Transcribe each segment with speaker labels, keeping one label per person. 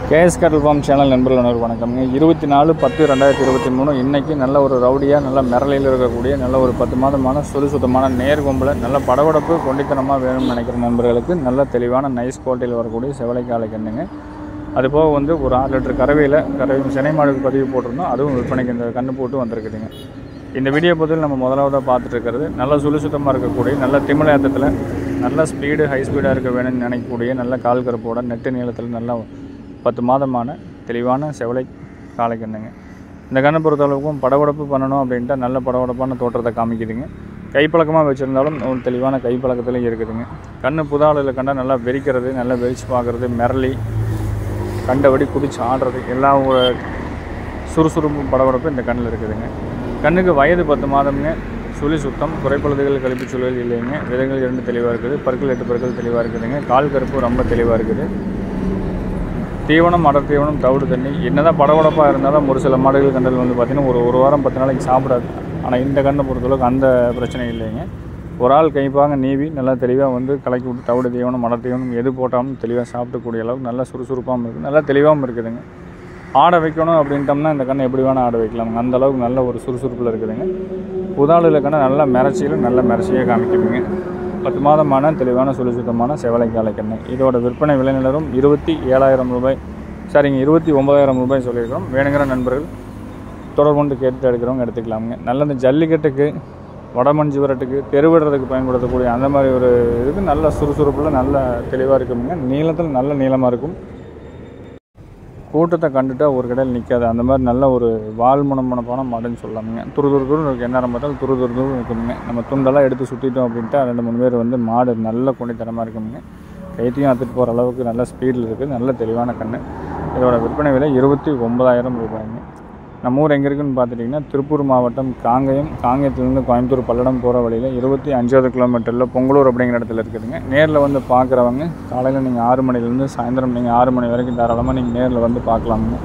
Speaker 1: KS கேட்டல் form channel நண்பர்கள் அனைவருக்கும் வணக்கம்ங்க இருபத்தி நாலு பத்து ரெண்டாயிரத்தி இருபத்தி மூணு இன்றைக்கி நல்ல ஒரு ரவுடியாக நல்ல மிரளையில் இருக்கக்கூடிய நல்ல ஒரு பத்து மாதமான சுறு சுத்தமான நேர்கொம்பில் நல்ல படபடப்பு கொண்டித்தனமாக வேணும்னு நினைக்கிற நண்பர்களுக்கு நல்ல தெளிவான நைஸ் குவாலிட்டியில் வரக்கூடிய செவலைக்காலை கண்ணுங்க அது போக வந்து ஒரு ஆறு லிட்டர் கறவையில் கறவை சினை மாடுக்கு பதிவு போட்டிருந்தோம் அதுவும் விற்பனைக்கு இந்த கண்ணு போட்டு வந்திருக்குதுங்க இந்த வீடியோ பதில் நம்ம முதலாவதாக பார்த்துட்டு இருக்கிறது நல்ல சுழி சுத்தமாக இருக்கக்கூடிய நல்ல திமிழேத்தத்தில் நல்ல ஸ்பீடு ஹை ஸ்பீடாக இருக்க வேணும்னு நினைக்கக்கூடிய நல்ல கால் கருப்போட நெட்டு நீளத்தில் நல்ல பத்து மாதமான தெளிவான செவலை காளை கண்ணுங்க இந்த கண்ணை பொறுத்தளவுக்கும் படபடப்பு பண்ணணும் அப்படின்ட்டு நல்ல படபடப்பான தோற்றத்தை காமிக்குதுங்க கைப்பழக்கமாக வச்சுருந்தாலும் ஒரு தெளிவான கைப்பழக்கத்துலையும் இருக்குதுங்க கண்ணு புதாளில் கண்டா நல்லா வெறிக்கிறது நல்லா வெறிச்சு பார்க்குறது மிரளி கண்டபடி குதிச்சு ஆடுறது எல்லா ஒரு சுறுசுறுப்பு படபடப்பு இந்த கண்ணில் இருக்குதுங்க கண்ணுக்கு வயது பத்து மாதம்ங்க சுழி சுத்தம் குறைப்பழுதுகள் கழிப்பு சூழல் இல்லைங்க விதைகள் இரண்டு தெளிவாக இருக்குது பற்கள் எட்டு பற்கள் தெளிவாக இருக்குதுங்க கால் கருப்பு ரொம்ப தெளிவாக இருக்குது தீவனம் அடர் தீவனம் தவிடு தண்ணி என்னதான் படபடப்பாக இருந்தாலும் ஒரு சில மாடுகள் கண்டல் வந்து பார்த்திங்கன்னா ஒரு ஒரு வாரம் பத்து நாளைக்கு சாப்பிடாது ஆனால் இந்த கண்ணை பொறுத்தளவுக்கு அந்த பிரச்சனை இல்லைங்க ஒரு ஆள் கைப்பாங்க நீவி நல்லா தெளிவாக வந்து கலக்கி விட்டு தவிடு தீவனம் மடர் தீவனம் எது போட்டாலும் தெளிவாக சாப்பிடக்கூடிய அளவுக்கு நல்லா சுறுசுறுப்பாகவும் இருக்குது நல்லா தெளிவாகவும் இருக்குதுங்க ஆடை வைக்கணும் அப்படின்ட்டோம்னா இந்த கண்ணை எப்படி வேணால் ஆட வைக்கலாமுங்க அந்த அளவுக்கு நல்ல ஒரு சுறுசுறுப்பில் இருக்குதுங்க புதாளில் கண்ணை நல்ல மிரட்சியில் நல்ல மிரட்சியை காமிக்குதுங்க பத்து மாதமான தெளிவான சுழி சுத்தமான செவலைக்காலை கண்ணை இதோட விற்பனை விலை நிலரும் இருபத்தி ஏழாயிரம் ரூபாய் சரிங்க இருபத்தி ஒம்பதாயிரம் ரூபாய் சொல்லியிருக்கிறோம் வேணுங்கிற நண்பர்கள் தொடர்பு கொண்டு கேட்டு எடுக்கிறவங்க எடுத்துக்கலாமுங்க நல்ல இந்த ஜல்லிக்கட்டுக்கு வடமஞ்சி விரட்டுக்கு தெருவிடுறதுக்கு பயன்படுத்தக்கூடிய அந்த மாதிரி ஒரு இதுக்கு நல்ல சுறுசுறுப்பில் நல்ல தெளிவாக இருக்குமுங்க நீளத்தில் நல்ல நீளமாக இருக்கும் கூட்டத்தை கண்டுட்டா ஒரு கடையில் நிற்காது அந்த மாதிரி நல்ல ஒரு வால் முனமுனப்பான மாடுன்னு சொல்லலாமுங்க துரு துரு துரு இருக்கு என்ன பார்த்தாலும் துரு துரு துரு இருக்குமுங்க நம்ம துண்டெல்லாம் எடுத்து சுற்றிட்டோம் அப்படின்ட்டு ரெண்டு மூணு பேர் வந்து மாடு நல்ல கொண்டித்தனமாக இருக்குமுங்க கைத்தையும் அத்துட்டு போகிற அளவுக்கு நல்ல ஸ்பீடில் இருக்குது நல்ல தெளிவான கண்ணு இதோட விற்பனை விலை இருபத்தி ஒன்பதாயிரம் ரூபாய்ங்க நம்ம ஊர் எங்கே இருக்குன்னு பார்த்துட்டிங்கன்னா திருப்பூர் மாவட்டம் காங்கயம் காங்கயத்துலேருந்து கோயம்புத்தூர் பல்லடம் போகிற வழியில் இருபத்தி அஞ்சாவது கிலோமீட்டரில் பொங்கலூர் அப்படிங்கிற இடத்துல இருக்குதுங்க நேரில் வந்து பார்க்குறவங்க காலையில் நீங்கள் ஆறு மணிலேருந்து சாயந்தரம் நீங்கள் ஆறு மணி வரைக்கும் தாராளமாக நீங்கள் நேரில் வந்து பார்க்கலாமுங்க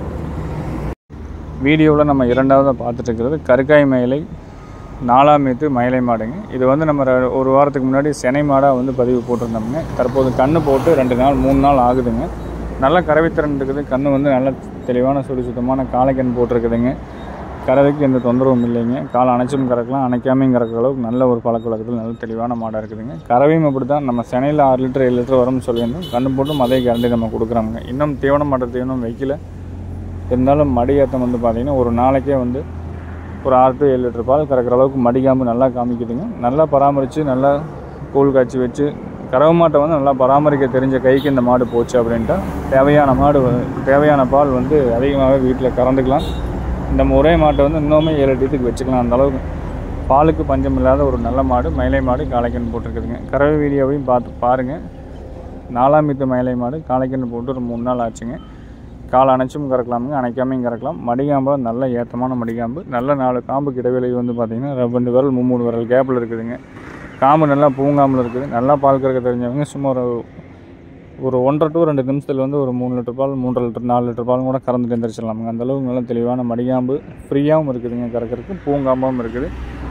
Speaker 1: வீடியோவில் நம்ம இரண்டாவதாக பார்த்துட்டு இருக்கிறது கருக்காய் மயிலை நாலாம் மீத்து மயிலை மாடுங்க இது வந்து நம்ம ர- ஒரு வாரத்துக்கு முன்னாடி செனை மாடாக வந்து பதிவு போட்டிருந்தோமுங்க தற்போது கண்ணு போட்டு ரெண்டு நாள் மூணு நாள் ஆகுதுங்க நல்ல கறவைத்திறன் இருக்குது கண்ணு வந்து நல்ல தெளிவான சுடி சுத்தமான காளைக்கண் போட்டிருக்குதுங்க கறவைக்கு எந்த தொந்தரவும் இல்லைங்க கால் அணைச்சும் கறக்கலாம் அணைக்காமையும் கறக்கிற அளவுக்கு நல்ல ஒரு பழக்க வழக்கத்தில் நல்ல தெளிவான மாடாக இருக்குதுங்க கறவையும் அப்படி தான் நம்ம சென்னையில் ஆறு லிட்டர் ஏழு லிட்டர் வரும்னு சொல்லியிருந்தோம் கண்ணு போட்டும் அதே கேரண்டி நம்ம கொடுக்குறோமுங்க இன்னும் தீவனம் மாட்ட தீவனம் வைக்கல இருந்தாலும் மடி ஏத்தம் வந்து பார்த்திங்கன்னா ஒரு நாளைக்கே வந்து ஒரு ஆறு டு ஏழு லிட்டர் பால் கறக்கிற அளவுக்கு மடிக்காம்பு நல்லா காமிக்குதுங்க நல்லா பராமரித்து நல்லா கூழ் காய்ச்சி வச்சு கறவை மாட்டை வந்து நல்லா பராமரிக்க தெரிஞ்ச கைக்கு இந்த மாடு போச்சு அப்படின்ட்டா தேவையான மாடு வ- தேவையான பால் வந்து அதிகமாகவே வீட்டில் கறந்துக்கலாம் இந்த ஒரே மாட்டை வந்து இன்னுமே ஏழு டீத்துக்கு வச்சுக்கலாம் அந்த அளவுக்கு பாலுக்கு பஞ்சம் இல்லாத ஒரு நல்ல மாடு மயிலை மாடு காளைக்கன்று போட்டிருக்குதுங்க கறவை வீடியோவையும் பார்த்து பாருங்கள் நாலாம் மீத்து மயிலை மாடு காளைக்கன்று போட்டு ஒரு மூணு நாள் ஆச்சுங்க கால் அணைச்சும் கறக்கலாமுங்க அணைக்காமையும் கறக்கலாம் மடிகாம்பு நல்ல ஏத்தமான மடிகாம்பு நல்ல நாலு காம்புக்கு இடைவெளி வந்து பார்த்திங்கன்னா ரெண்டு விரல் மும்மூணு விரல் கேப்பில் இருக்குதுங்க காம்பு நல்லா பூங்காம்பில் இருக்குது நல்லா பால் கறக்க தெரிஞ்சவங்க சும்மா ஒரு ஒரு ஒன்றரை டு ரெண்டு நிமிஷத்தில் வந்து ஒரு மூணு லிட்டர் பால் மூன்றரை லிட்டர் நாலு லிட்டர் பால் கூட கறந்துட்டு எந்திரிச்சிடலாமுங்க அந்த அளவுக்கு நல்ல தெளிவான மடிகாம்பு ஃப்ரீயாகவும் இருக்குதுங்க கறக்கிறதுக்கு பூங்காம்பாகவும் இருக்குது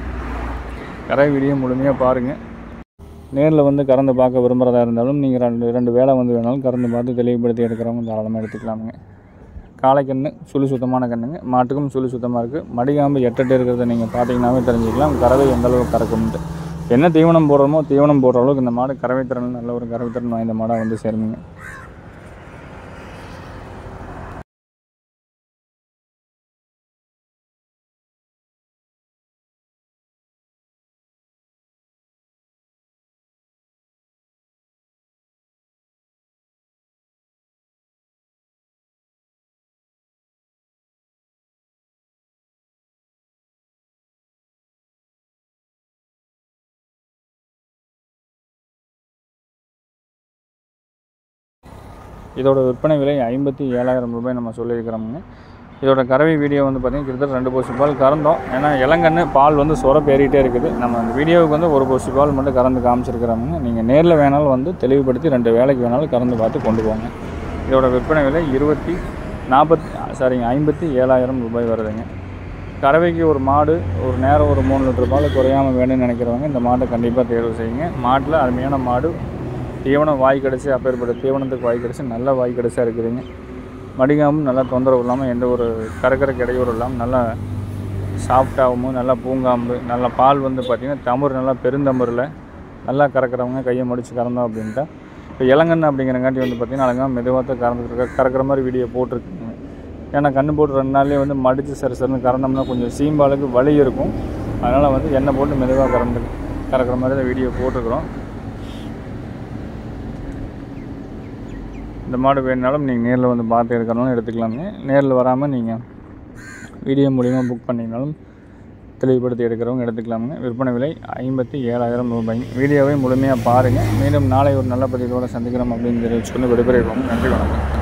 Speaker 1: கரை வீடியோ முழுமையாக பாருங்கள் நேரில் வந்து கறந்து பார்க்க விரும்புகிறதா இருந்தாலும் நீங்கள் ரெண்டு ரெண்டு வேளை வந்து வேணாலும் கறந்து பார்த்து தெளிவுபடுத்தி எடுக்கிறவங்க தாராளமாக எடுத்துக்கலாமுங்க காளைக்கண்ணு சுழி சுத்தமான கண்ணுங்க மாட்டுக்கும் சுழி சுத்தமாக இருக்குது மடிகாம்பு எட்டட்டு இருக்கிறத நீங்கள் பார்த்தீங்கன்னாவே தெரிஞ்சுக்கலாம் கறவை எந்த அளவுக்கு கறக்கும்ட்டு என்ன தீவனம் போடுறோமோ தீவனம் போடுற அளவுக்கு இந்த மாடு கறவைத்திறன் நல்ல ஒரு கறவைத்திறன் வாய்ந்த மாடாக வந்து சேருங்க இதோட விற்பனை விலை ஐம்பத்தி ஏழாயிரம் ரூபாய் நம்ம சொல்லியிருக்கிறோமுங்க இதோட கறவை வீடியோ வந்து பார்த்திங்கன்னா கிட்டத்தட்ட ரெண்டு போசி பால் கறந்தோம் ஏன்னா இளங்கன்று பால் வந்து சொர பேறிட்டே இருக்குது நம்ம அந்த வீடியோவுக்கு வந்து ஒரு போசி பால் மட்டும் கறந்து காமிச்சிருக்கிறோமுங்க நீங்கள் நேரில் வேணாலும் வந்து தெளிவுபடுத்தி ரெண்டு வேலைக்கு வேணாலும் கறந்து பார்த்து கொண்டு போங்க இதோட விற்பனை விலை இருபத்தி நாற்பத்தி சாரிங்க ஐம்பத்தி ஏழாயிரம் ரூபாய் வருதுங்க கறவைக்கு ஒரு மாடு ஒரு நேரம் ஒரு மூணு லிட்டர் பால் குறையாமல் வேணும்னு நினைக்கிறவங்க இந்த மாட்டை கண்டிப்பாக தேர்வு செய்யுங்க மாட்டில் அருமையான மாடு தீவனம் வாய் கிடச்சி அப்பேற்பட்ட தீவனத்துக்கு வாய் கிடச்சி நல்ல வாய் கிடச்சா இருக்குதுங்க மடிகாமும் நல்லா தொந்தரவு இல்லாமல் எந்த ஒரு கறக்கறக்கு இடையூறு இல்லாமல் நல்லா சாஃப்டாகவும் நல்லா பூங்காம்பு நல்லா பால் வந்து பார்த்திங்கன்னா தமறு நல்லா பெருந்தமரில் நல்லா கறக்கிறவங்க கையை மடித்து கறந்தோம் அப்படின்ட்டா இப்போ இளங்கன்று அப்படிங்கிறங்காட்டி வந்து பார்த்திங்கன்னா அழகாக மெதுவாக தான் கறந்துட்டு இருக்க கறக்கிற மாதிரி வீடியோ போட்டிருக்குங்க ஏன்னா கண்ணு போட்டு ரெண்டு நாள்லேயே வந்து மடித்து சரி சரின்னு கறந்தோம்னா கொஞ்சம் சீம்பாலுக்கு வலி இருக்கும் அதனால் வந்து எண்ணெய் போட்டு மெதுவாக கறந்து கறக்கிற மாதிரி தான் வீடியோ போட்டிருக்கிறோம் இந்த மாடு வேணுனாலும் நீங்கள் நேரில் வந்து பார்த்து எடுக்கணும்னு எடுத்துக்கலாமே நேரில் வராமல் நீங்கள் வீடியோ மூலிமா புக் பண்ணிங்கனாலும் தெளிவுபடுத்தி எடுக்கிறவங்க எடுத்துக்கலாமுங்க விற்பனை விலை ஐம்பத்தி ஏழாயிரம் ரூபாய் வீடியோவை முழுமையாக பாருங்கள் மீண்டும் நாளை ஒரு நல்ல பதிவோடு சந்திக்கிறோம் அப்படின்னு தெரிவிச்சுக்கொண்டு விடைபெறுகிறோம் நன்றி வணக்கம்